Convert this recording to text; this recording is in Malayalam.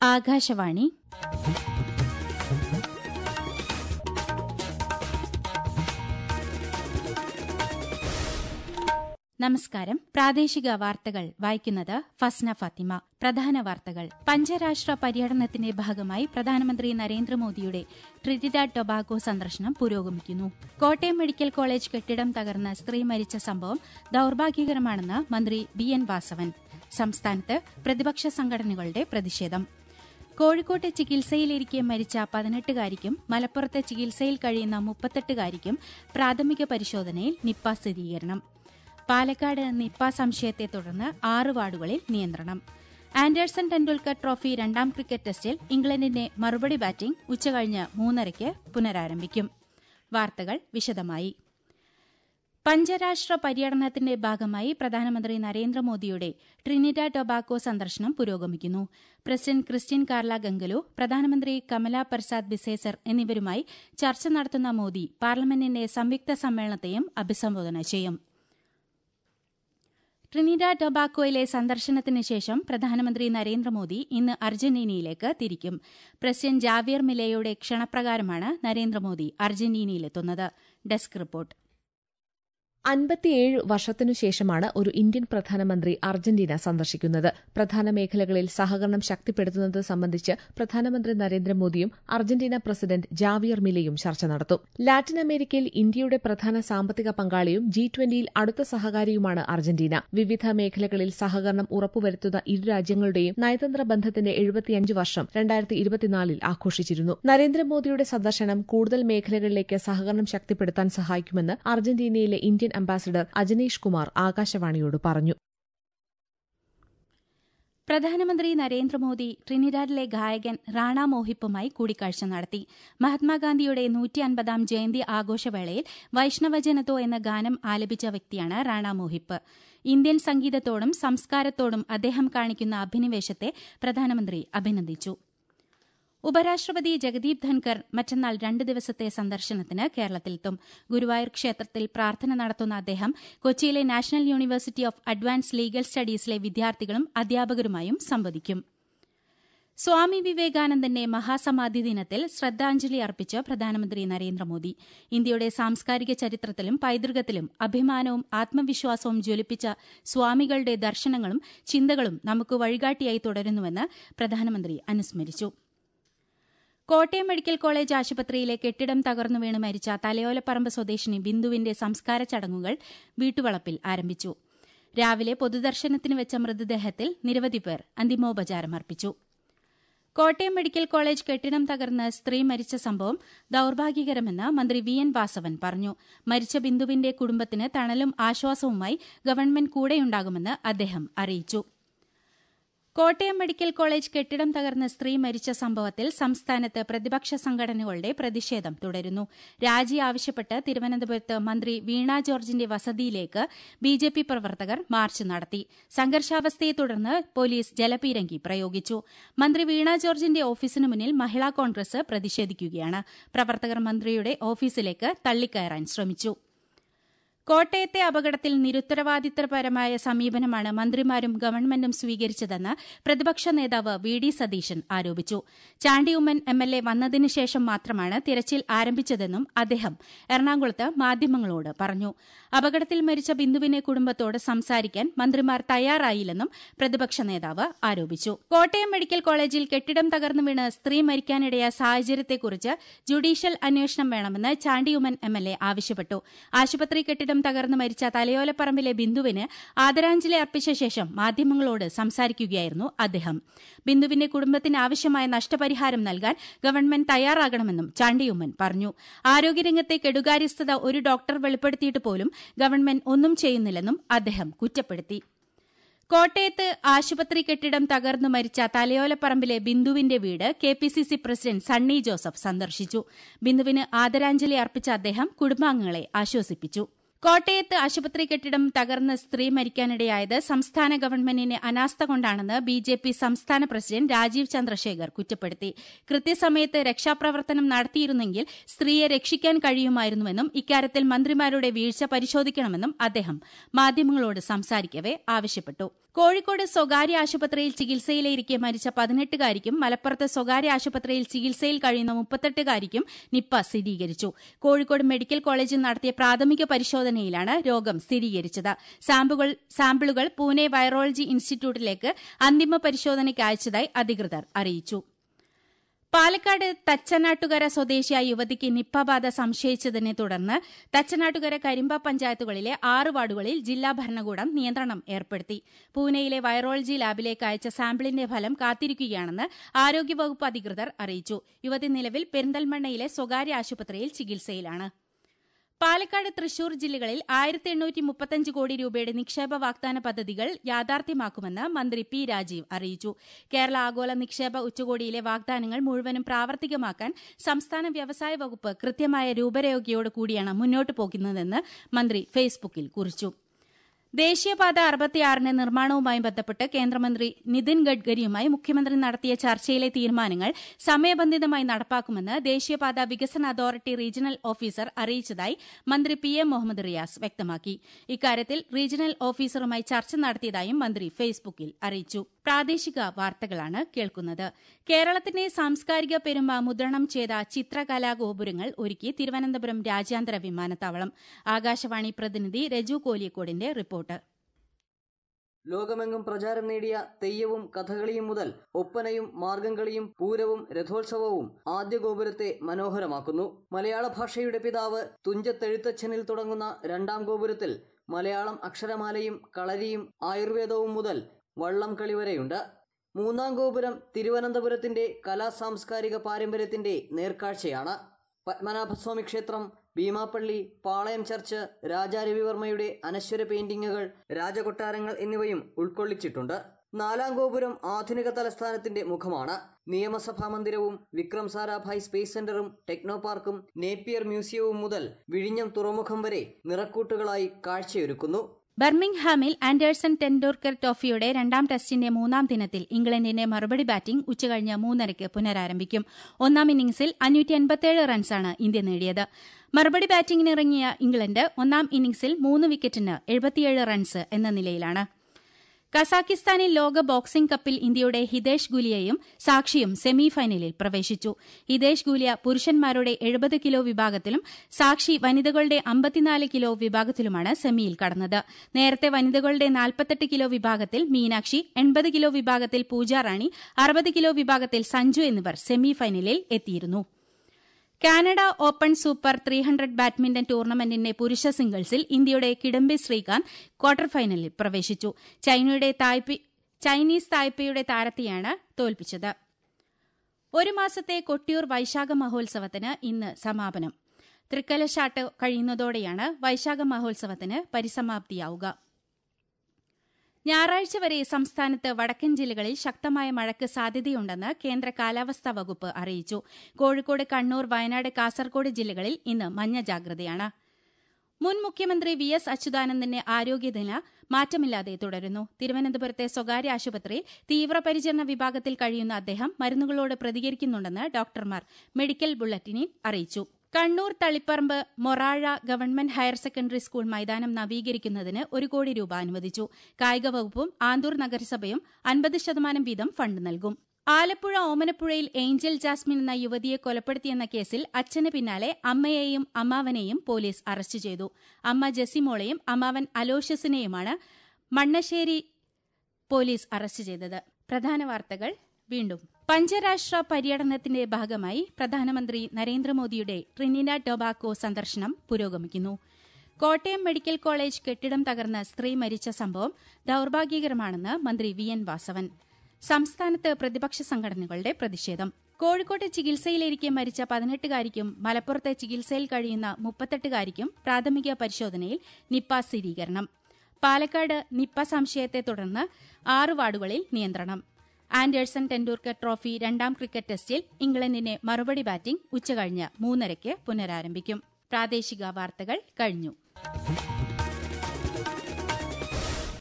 ആകാശവാണി നമസ്കാരം പ്രാദേശിക വാർത്തകൾ വായിക്കുന്നത് ഫസ്ന ഫാത്തിമ പ്രധാന വാർത്തകൾ പഞ്ചരാഷ്ട്ര പര്യടനത്തിന്റെ ഭാഗമായി പ്രധാനമന്ത്രി നരേന്ദ്രമോദിയുടെ ട്രിനിഡാഡ് ടൊബാഗോ സന്ദർശനം പുരോഗമിക്കുന്നു കോട്ടയം മെഡിക്കൽ കോളേജ് കെട്ടിടം തകർന്ന് സ്ത്രീ മരിച്ച സംഭവം ദൌർഭാഗ്യകരമാണെന്ന് മന്ത്രി ബി എൻ വാസവൻ സംസ്ഥാനത്ത് പ്രതിപക്ഷ സംഘടനകളുടെ പ്രതിഷേധം കോഴിക്കോട്ടെ ചികിത്സയിലിരിക്കെ മരിച്ച പതിനെട്ടുകാരിക്കും മലപ്പുറത്തെ ചികിത്സയിൽ കഴിയുന്ന മുപ്പത്തെട്ടുകാരിക്കും പ്രാഥമിക പരിശോധനയിൽ നിപ്പ സ്ഥിരീകരണം പാലക്കാട് നിപ്പ സംശയത്തെ തുടർന്ന് ആറ് വാർഡുകളിൽ നിയന്ത്രണം ആൻഡേഴ്സൺ ടെൻഡുൽക്കർ ട്രോഫി രണ്ടാം ക്രിക്കറ്റ് ടെസ്റ്റിൽ ഇംഗ്ലണ്ടിന്റെ മറുപടി ബാറ്റിംഗ് ഉച്ചകഴിഞ്ഞ് മൂന്നരയ്ക്ക് പുനരാരംഭിക്കും വാർത്തകൾ വിശദമായി പഞ്ചരാഷ്ട്ര പര്യടനത്തിന്റെ ഭാഗമായി പ്രധാനമന്ത്രി നരേന്ദ്രമോദിയുടെ ട്രിനിഡ ടൊബാക്കോ സന്ദർശനം പുരോഗമിക്കുന്നു പ്രസിഡന്റ് ക്രിസ്ത്യൻ കാർല ഗംഗലു പ്രധാനമന്ത്രി കമല പ്രസാദ് ബിസേസർ എന്നിവരുമായി ചർച്ച നടത്തുന്ന മോദി പാർലമെന്റിന്റെ സംയുക്ത സമ്മേളനത്തെയും അഭിസംബോധന ചെയ്യും ട്രിനിഡ ടൊബാക്കോയിലെ സന്ദർശനത്തിന് ശേഷം പ്രധാനമന്ത്രി നരേന്ദ്രമോദി ഇന്ന് അർജന്റീനയിലേക്ക് തിരിക്കും പ്രസിഡന്റ് ജാവിയർ മിലയുടെ ക്ഷണപ്രകാരമാണ് നരേന്ദ്രമോദി അർജന്റീനയിലെത്തുന്നത് ഡെസ്ക് റിപ്പോർട്ട് അൻപത്തിയേഴ് വർഷത്തിനു ശേഷമാണ് ഒരു ഇന്ത്യൻ പ്രധാനമന്ത്രി അർജന്റീന സന്ദർശിക്കുന്നത് പ്രധാന മേഖലകളിൽ സഹകരണം ശക്തിപ്പെടുത്തുന്നത് സംബന്ധിച്ച് പ്രധാനമന്ത്രി നരേന്ദ്രമോദിയും അർജന്റീന പ്രസിഡന്റ് ജാവിയർ മിലയും ചർച്ച നടത്തും ലാറ്റിൻ അമേരിക്കയിൽ ഇന്ത്യയുടെ പ്രധാന സാമ്പത്തിക പങ്കാളിയും ജി ട്വന്റിയിൽ അടുത്ത സഹകാരിയുമാണ് അർജന്റീന വിവിധ മേഖലകളിൽ സഹകരണം ഉറപ്പുവരുത്തുന്ന ഇരു രാജ്യങ്ങളുടെയും നയതന്ത്ര ബന്ധത്തിന്റെ എഴുപത്തിയഞ്ച് വർഷം രണ്ടായിരത്തി ഇരുപത്തിനാലിൽ ആഘോഷിച്ചിരുന്നു നരേന്ദ്രമോദിയുടെ സന്ദർശനം കൂടുതൽ മേഖലകളിലേക്ക് സഹകരണം ശക്തിപ്പെടുത്താൻ സഹായിക്കുമെന്ന് അർജന്റീനയിലെ ഇന്ത്യൻ അംബാസിഡർ അജനീഷ് കുമാർ ആകാശവാണിയോട് പറഞ്ഞു പ്രധാനമന്ത്രി നരേന്ദ്രമോദി ട്രിനിഡാഡിലെ ഗായകൻ റാണ മോഹിപ്പുമായി കൂടിക്കാഴ്ച നടത്തി മഹാത്മാഗാന്ധിയുടെ നൂറ്റി അൻപതാം ജയന്തി ആഘോഷവേളയിൽ വൈഷ്ണവജനതോ എന്ന ഗാനം ആലപിച്ച വ്യക്തിയാണ് റാണ മോഹിപ്പ് ഇന്ത്യൻ സംഗീതത്തോടും സംസ്കാരത്തോടും അദ്ദേഹം കാണിക്കുന്ന അഭിനിവേശത്തെ പ്രധാനമന്ത്രി അഭിനന്ദിച്ചു ഉപരാഷ്ട്രപതി ജഗദീപ് ധൻകർ മറ്റന്നാൾ രണ്ട് ദിവസത്തെ സന്ദർശനത്തിന് കേരളത്തിലെത്തും ഗുരുവായൂർ ക്ഷേത്രത്തിൽ പ്രാർത്ഥന നടത്തുന്ന അദ്ദേഹം കൊച്ചിയിലെ national university of advance legal സ്റ്റഡീസിലെ വിദ്യാർത്ഥികളും അധ്യാപകരുമായും സംവദിക്കും സ്വാമി വിവേകാനന്ദന്റെ മഹാസമാധി ദിനത്തിൽ ശ്രദ്ധാഞ്ജലി അർപ്പിച്ച് പ്രധാനമന്ത്രി നരേന്ദ്രമോദി ഇന്ത്യയുടെ സാംസ്കാരിക ചരിത്രത്തിലും പൈതൃകത്തിലും അഭിമാനവും ആത്മവിശ്വാസവും ജ്വലിപ്പിച്ച സ്വാമികളുടെ ദർശനങ്ങളും ചിന്തകളും നമുക്ക് വഴികാട്ടിയായി തുടരുന്നുവെന്ന് പ്രധാനമന്ത്രി അനുസ്മരിച്ചു കോട്ടയം മെഡിക്കൽ കോളേജ് ആശുപത്രിയിലെ കെട്ടിടം തകർന്നു വീണ് മരിച്ച തലയോലപ്പറമ്പ് സ്വദേശിനി ബിന്ദുവിന്റെ സംസ്കാര ചടങ്ങുകൾ വീട്ടുവളപ്പിൽ ആരംഭിച്ചു രാവിലെ പൊതുദർശനത്തിന് വെച്ച മൃതദേഹത്തിൽ നിരവധി പേർ അന്തിമോപചാരം അർപ്പിച്ചു കോട്ടയം മെഡിക്കൽ കോളേജ് കെട്ടിടം തകർന്ന് സ്ത്രീ മരിച്ച സംഭവം ദൌർഭാഗ്യകരമെന്ന് മന്ത്രി വി എൻ വാസവൻ പറഞ്ഞു മരിച്ച ബിന്ദുവിന്റെ കുടുംബത്തിന് തണലും ആശ്വാസവുമായി ഗവൺമെന്റ് കൂടെയുണ്ടാകുമെന്ന് അദ്ദേഹം അറിയിച്ചു കോട്ടയം മെഡിക്കൽ കോളേജ് കെട്ടിടം തകർന്ന് സ്ത്രീ മരിച്ച സംഭവത്തിൽ സംസ്ഥാനത്ത് പ്രതിപക്ഷ സംഘടനകളുടെ പ്രതിഷേധം തുടരുന്നു രാജി ആവശ്യപ്പെട്ട് തിരുവനന്തപുരത്ത് മന്ത്രി വീണ ജോർജിന്റെ വസതിയിലേക്ക് ബിജെപി പ്രവർത്തകർ മാർച്ച് നടത്തി സംഘർഷാവസ്ഥയെ തുടർന്ന് പോലീസ് ജലപീരങ്കി പ്രയോഗിച്ചു മന്ത്രി വീണ ജോർജിന്റെ ഓഫീസിന് മുന്നിൽ മഹിളാ കോൺഗ്രസ് പ്രതിഷേധിക്കുകയാണ് പ്രവർത്തകർ മന്ത്രിയുടെ ഓഫീസിലേക്ക് തള്ളിക്കയറാൻ ശ്രമിച്ചു കോട്ടയത്തെ അപകടത്തിൽ നിരുത്തരവാദിത്തപരമായ സമീപനമാണ് മന്ത്രിമാരും ഗവൺമെന്റും സ്വീകരിച്ചതെന്ന് പ്രതിപക്ഷ നേതാവ് വി ഡി സതീശൻ ആരോപിച്ചു ചാണ്ടിയുമ്മൻ എം എൽ എ വന്നതിനു ശേഷം മാത്രമാണ് തിരച്ചിൽ ആരംഭിച്ചതെന്നും അദ്ദേഹം എറണാകുളത്ത് മാധ്യമങ്ങളോട് പറഞ്ഞു അപകടത്തിൽ മരിച്ച ബിന്ദുവിനെ കുടുംബത്തോട് സംസാരിക്കാൻ മന്ത്രിമാർ തയ്യാറായില്ലെന്നും പ്രതിപക്ഷ നേതാവ് ആരോപിച്ചു കോട്ടയം മെഡിക്കൽ കോളേജിൽ കെട്ടിടം തകർന്നു വീണ് സ്ത്രീ മരിക്കാനിടയ സാഹചര്യത്തെക്കുറിച്ച് ജുഡീഷ്യൽ അന്വേഷണം വേണമെന്ന് ചാണ്ടിയുമ്മൻ എം എൽ എ ആവശ്യപ്പെട്ടു ആശുപത്രി കെട്ടിടം തകർന്നു മരിച്ച തലയോലപ്പറമ്പിലെ ബിന്ദുവിന് ആദരാഞ്ജലി അർപ്പിച്ച ശേഷം മാധ്യമങ്ങളോട് സംസാരിക്കുകയായിരുന്നു അദ്ദേഹം ബിന്ദുവിന്റെ കുടുംബത്തിന് ആവശ്യമായ നഷ്ടപരിഹാരം നൽകാൻ ഗവൺമെന്റ് തയ്യാറാകണമെന്നും ചാണ്ടിയുമ്മൻ പറഞ്ഞു ആരോഗ്യരംഗത്തെ കെടുകാര്യസ്ഥത ഒരു ഡോക്ടർ വെളിപ്പെടുത്തിയിട്ട് പോലും ഗവൺമെന്റ് ഒന്നും ചെയ്യുന്നില്ലെന്നും അദ്ദേഹം കുറ്റപ്പെടുത്തി കോട്ടയത്ത് ആശുപത്രി കെട്ടിടം തകർന്നു മരിച്ച തലയോലപ്പറമ്പിലെ ബിന്ദുവിന്റെ വീട് K P C C president Sunny Joseph സന്ദർശിച്ചു ബിന്ദുവിന് ആദരാഞ്ജലി അർപ്പിച്ച അദ്ദേഹം കുടുംബാംഗങ്ങളെ ആശ്വസിപ്പിച്ചു കോട്ടയത്ത് ആശുപത്രി കെട്ടിടം തകർന്ന് സ്ത്രീ മരിക്കാനിടയായത് സംസ്ഥാന ഗവൺമെന്റിന്റെ അനാസ്ഥ കൊണ്ടാണെന്ന് ബി ജെ പി സംസ്ഥാന പ്രസിഡന്റ് രാജീവ് ചന്ദ്രശേഖർ കുറ്റപ്പെടുത്തി കൃത്യസമയത്ത് രക്ഷാപ്രവർത്തനം നടത്തിയിരുന്നെങ്കിൽ സ്ത്രീയെ രക്ഷിക്കാൻ കഴിയുമായിരുന്നുവെന്നും ഇക്കാര്യത്തിൽ മന്ത്രിമാരുടെ വീഴ്ച പരിശോധിക്കണമെന്നും അദ്ദേഹം മാധ്യമങ്ങളോട് സംസാരിക്കവെ ആവശ്യപ്പെട്ടു കോഴിക്കോട് സ്വകാര്യ ആശുപത്രിയിൽ ചികിത്സയിലിരിക്കെ മരിച്ച പതിനെട്ടുകാരിക്കും മലപ്പുറത്ത് സ്വകാര്യ ആശുപത്രിയിൽ ചികിത്സയിൽ കഴിയുന്ന മുപ്പത്തെട്ടുകാരിക്കും നിപ്പ സ്ഥിരീകരിച്ചു കോഴിക്കോട് മെഡിക്കൽ കോളേജിൽ നടത്തിയ പ്രാഥമിക പരിശോധനയിലാണ് രോഗം സ്ഥിരീകരിച്ചത് സാമ്പിളുകൾ സാമ്പിളുകൾ പൂനെ വൈറോളജി ഇൻസ്റ്റിറ്റ്യൂട്ടിലേക്ക് അന്തിമ പരിശോധനയ്ക്ക് അയച്ചതായി അധികൃതർ അറിയിച്ചു പാലക്കാട് തച്ചനാട്ടുകര സ്വദേശിയായ യുവതിക്ക് നിപ്പ ബാധ സംശയിച്ചതിനെ തുടർന്ന് തച്ചനാട്ടുകര കരിമ്പ പഞ്ചായത്തുകളിലെ ആറ് വാർഡുകളിൽ ജില്ലാ ഭരണകൂടം നിയന്ത്രണം ഏർപ്പെടുത്തി പൂനെയിലെ വൈറോളജി ലാബിലേക്ക് അയച്ച സാമ്പിളിന്റെ ഫലം കാത്തിരിക്കുകയാണെന്ന് ആരോഗ്യവകുപ്പ് അധികൃതർ അറിയിച്ചു യുവതി നിലവിൽ പെരിന്തൽമണ്ണയിലെ സ്വകാര്യ ആശുപത്രിയിൽ ചികിത്സയിലാണ് പാലക്കാട് തൃശൂർ ജില്ലകളിൽ ആയിരത്തി എണ്ണൂറ്റി മുപ്പത്തഞ്ച് കോടി രൂപയുടെ നിക്ഷേപ വാഗ്ദാന പദ്ധതികൾ യാഥാർത്ഥ്യമാക്കുമെന്ന് മന്ത്രി പി രാജീവ് അറിയിച്ചു കേരള ആഗോള നിക്ഷേപ ഉച്ചകോടിയിലെ വാഗ്ദാനങ്ങൾ മുഴുവനും പ്രാവർത്തികമാക്കാൻ സംസ്ഥാന വ്യവസായ വകുപ്പ് കൃത്യമായ രൂപരേഖയോട് കൂടിയാണ് മുന്നോട്ടു പോകുന്നതെന്ന് മന്ത്രി ഫേസ്ബുക്കിൽ കുറിച്ചു ദേശീയപാത അറുപത്തിയാറിന്റെ നിർമ്മാണവുമായി ബന്ധപ്പെട്ട് കേന്ദ്രമന്ത്രി നിതിൻ ഗഡ്കരിയുമായി മുഖ്യമന്ത്രി നടത്തിയ ചർച്ചയിലെ തീരുമാനങ്ങൾ സമയബന്ധിതമായി നടപ്പാക്കുമെന്ന് ദേശീയപാത വികസന അതോറിറ്റി റീജിയണൽ ഓഫീസർ അറിയിച്ചതായി മന്ത്രി പി എം മുഹമ്മദ് റിയാസ് വ്യക്തമാക്കി ഇക്കാര്യത്തിൽ റീജിയണൽ ഓഫീസറുമായി ചർച്ച നടത്തിയതായും മന്ത്രി ഫേസ്ബുക്കിൽ അറിയിച്ചു പ്രാദേശിക വാർത്തകളാണ് കേൾക്കുന്നത് കേരളത്തിന്റെ സാംസ്കാരിക പെരുമ മുദ്രണം ചെയ്ത ചിത്രകലാഗോപുരങ്ങൾ ഒരുക്കി തിരുവനന്തപുരം രാജ്യാന്തര വിമാനത്താവളം ആകാശവാണി പ്രതിനിധി രജു കോലിയക്കോടിന്റെ റിപ്പോർട്ട് ലോകമെങ്ങും പ്രചാരം നേടിയ തെയ്യവും കഥകളിയും മുതൽ ഒപ്പനയും മാർഗംകളിയും പൂരവും രഥോത്സവവും ആദ്യ ഗോപുരത്തെ മനോഹരമാക്കുന്നു മലയാള ഭാഷയുടെ പിതാവ് തുഞ്ചത്തെഴുത്തച്ഛനിൽ തുടങ്ങുന്ന രണ്ടാം ഗോപുരത്തിൽ മലയാളം അക്ഷരമാലയും കളരിയും ആയുർവേദവും മുതൽ വള്ളം കളി വരെയുണ്ട് മൂന്നാം ഗോപുരം തിരുവനന്തപുരത്തിന്റെ കലാ സാംസ്കാരിക പാരമ്പര്യത്തിന്റെ നേർക്കാഴ്ചയാണ് പത്മനാഭസ്വാമി ക്ഷേത്രം ഭീമാപ്പള്ളി പാളയം ചർച്ച് രാജാരവിവർമ്മയുടെ അനശ്വര പെയിന്റിങ്ങുകൾ രാജകൊട്ടാരങ്ങൾ എന്നിവയും ഉൾക്കൊള്ളിച്ചിട്ടുണ്ട് നാലാം ഗോപുരം ആധുനിക തലസ്ഥാനത്തിന്റെ മുഖമാണ് നിയമസഭാ മന്ദിരവും വിക്രം സാരാഭായ് സ്പേസ് സെന്ററും ടെക്നോ പാർക്കും നേപ്പിയർ മ്യൂസിയവും മുതൽ വിഴിഞ്ഞം തുറമുഖം വരെ നിറക്കൂട്ടുകളായി കാഴ്ചയൊരുക്കുന്നു ബർമിംഗ്ഹാമിൽ ആൻഡേഴ്സൺ ടെൻഡൂർക്കർ ട്രോഫിയുടെ രണ്ടാം ടെസ്റ്റിന്റെ മൂന്നാം ദിനത്തിൽ ഇംഗ്ലണ്ടിന്റെ മറുപടി ബാറ്റിംഗ് ഉച്ചകഴിഞ്ഞ് മൂന്നരയ്ക്ക് പുനരാരംഭിക്കും ഒന്നാം ഇന്നിംഗ്സിൽ അഞ്ഞൂറ്റി റൺസാണ് ഇന്ത്യ നേടിയത് മറുപടി ബാറ്റിംഗിനിറങ്ങിയ ഇംഗ്ലണ്ട് ഒന്നാം ഇന്നിംഗ്സിൽ മൂന്ന് വിക്കറ്റിന് എഴുപത്തിയേഴ് റൺസ് എന്ന നിലയിലാണ് കസാക്കിസ്ഥാനിൽ ലോക ബോക്സിംഗ് കപ്പിൽ ഇന്ത്യയുടെ ഹിതേഷ് ഗുലിയയും സാക്ഷിയും സെമിഫൈനലിൽ പ്രവേശിച്ചു ഹിതേഷ് ഗുലിയ പുരുഷന്മാരുടെ എഴുപത് കിലോ വിഭാഗത്തിലും സാക്ഷി വനിതകളുടെ അമ്പത്തിനാല് കിലോ വിഭാഗത്തിലുമാണ് സെമിയിൽ കടന്നത് നേരത്തെ വനിതകളുടെ നാൽപ്പത്തെട്ട് കിലോ വിഭാഗത്തിൽ മീനാക്ഷി എൺപത് കിലോ വിഭാഗത്തിൽ പൂജാറാണി അറുപത് കിലോ വിഭാഗത്തിൽ സഞ്ജു എന്നിവർ സെമിഫൈനലിൽ എത്തിയിരുന്നു Canada open super three hundred badminton ടൂർണമെന്റിന്റെ പുരുഷ സിംഗിൾസിൽ ഇന്ത്യയുടെ കിഡംബി ശ്രീകാന്ത് ക്വാർട്ടർ ഫൈനലിൽ പ്രവേശിച്ചു ചൈനയുടെ ചൈനീസ് തായ്പയുടെ താരത്തെയാണ് തോൽപ്പിച്ചത് ഒരു മാസത്തെ കൊട്ടിയൂർ വൈശാഖ മഹോത്സവത്തിന് ഇന്ന് സമാപനം തൃക്കലശാട്ട് കഴിയുന്നതോടെയാണ് വൈശാഖ മഹോത്സവത്തിന് പരിസമാപ്തിയാവുക ഞായറാഴ്ച വരെ സംസ്ഥാനത്ത് വടക്കൻ ജില്ലകളിൽ ശക്തമായ മഴയ്ക്ക് സാധ്യതയുണ്ടെന്ന് കേന്ദ്ര കാലാവസ്ഥാ വകുപ്പ് അറിയിച്ചു കോഴിക്കോട് കണ്ണൂർ വയനാട് കാസർഗോഡ് ജില്ലകളിൽ ഇന്ന് മഞ്ഞ ജാഗ്രതയാണ് മുൻ മുഖ്യമന്ത്രി വി എസ് അച്യുതാനന്ദന്റെ ആരോഗ്യനില മാറ്റമില്ലാതെ തുടരുന്നു തിരുവനന്തപുരത്തെ സ്വകാര്യ ആശുപത്രിയിൽ തീവ്രപരിചരണ വിഭാഗത്തിൽ കഴിയുന്ന അദ്ദേഹം മരുന്നുകളോട് പ്രതികരിക്കുന്നുണ്ടെന്ന് ഡോക്ടർമാർ മെഡിക്കൽ ബുള്ളറ്റിനിൽ അറിയിച്ചു Kannur Taliparamba Morazha government higher secondary school മൈതാനം നവീകരിക്കുന്നതിന് ഒരു കോടി രൂപ അനുവദിച്ചു കായിക വകുപ്പും ആന്തൂർ നഗരസഭയും അൻപത് ശതമാനം വീതം ഫണ്ട് നൽകും ആലപ്പുഴ ഓമനപ്പുഴയിൽ ഏഞ്ചൽ ജാസ്മിൻ എന്ന യുവതിയെ കൊലപ്പെടുത്തിയെന്ന കേസിൽ അച്ഛന് പിന്നാലെ അമ്മയെയും അമ്മാവനെയും പോലീസ് അറസ്റ്റ് ചെയ്തു അമ്മ ജെസിമോളെയും അമ്മാവൻ അലോഷ്യസിനെയുമാണ് മണ്ണശ്ശേരി പോലീസ് അറസ്റ്റ് ചെയ്തത് പ്രധാന വാർത്തകൾ വീണ്ടും പഞ്ചരാഷ്ട്ര പര്യടനത്തിന്റെ ഭാഗമായി പ്രധാനമന്ത്രി നരേന്ദ്രമോദിയുടെ ട്രിനിഡാഡ് ടൊബാക്കോ സന്ദർശനം പുരോഗമിക്കുന്നു കോട്ടയം മെഡിക്കൽ കോളേജ് കെട്ടിടം തകർന്ന് സ്ത്രീ മരിച്ച സംഭവം ദൌർഭാഗ്യകരമാണെന്ന് മന്ത്രി വി എൻ വാസവൻ സംസ്ഥാനത്ത് പ്രതിപക്ഷ സംഘടനകളുടെ പ്രതിഷേധം കോഴിക്കോട്ട് ചികിത്സയിലിരിക്കെ മരിച്ച പതിനെട്ടുകാരിക്കും മലപ്പുറത്ത് ചികിത്സയിൽ കഴിയുന്ന മുപ്പത്തെട്ടുകാരിക്കും പ്രാഥമിക പരിശോധനയിൽ നിപ്പ സ്ഥിരീകരണം പാലക്കാട് നിപ്പ സംശയത്തെ തുടർന്ന് ആറ് വാർഡുകളിൽ നിയന്ത്രണം ആൻഡേഴ്സൺ ടെൻഡൂർക്കർ ട്രോഫി രണ്ടാം ക്രിക്കറ്റ് ടെസ്റ്റിൽ ഇംഗ്ലണ്ടിന്റെ മറുപടി ബാറ്റിംഗ് ഉച്ചകഴിഞ്ഞ് മൂന്നരയ്ക്ക് പുനരാരംഭിക്കും പ്രാദേശിക വാർത്തകൾ കഴിഞ്ഞു